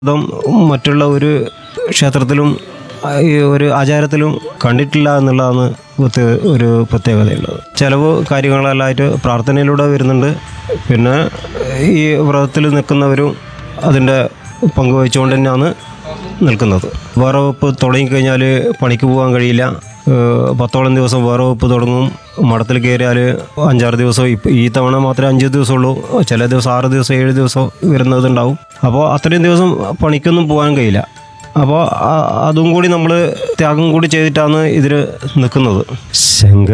ഇതും മറ്റുള്ള ഒരു ക്ഷേത്രത്തിലും ആ, ഈ ഒരു ആചാരത്തിലും കണ്ടിട്ടില്ല എന്നുള്ളതാണ് ഇവിടുത്തെ ഒരു പ്രത്യേകതയുള്ളത് ചിലവ് കാര്യങ്ങളെല്ലാമായിട്ട് പ്രാർത്ഥനയിലൂടെ വരുന്നുണ്ട് പിന്നെ ഈ വ്രതത്തിൽ നിൽക്കുന്നവരും അതിൻ്റെ പങ്കുവഹിച്ചുകൊണ്ട് തന്നെയാണ് നിൽക്കുന്നത് വേറെ വകുപ്പ് തുടങ്ങിക്കഴിഞ്ഞാൽ പണിക്ക് പോകാൻ കഴിയില്ല ഏഹ് പത്തോളം ദിവസം വേറെ വകുപ്പ് തുടങ്ങും മഠത്തിൽ കയറിയാൽ അഞ്ചാറ് ദിവസം ഇപ്പം ഈ തവണ മാത്രമേ അഞ്ച് ദിവസമുള്ളൂ ചില ദിവസം ആറ് ദിവസം ഏഴ് ദിവസം വരുന്നതുണ്ടാവും അപ്പോൾ അത്രയും ദിവസം പണിക്കൊന്നും പോകാൻ കഴിയില്ല അപ്പോൾ അതും കൂടി നമ്മൾ ത്യാഗം കൂടി ചെയ്തിട്ടാണ് ഇതിൽ നിൽക്കുന്നത് ശങ്ക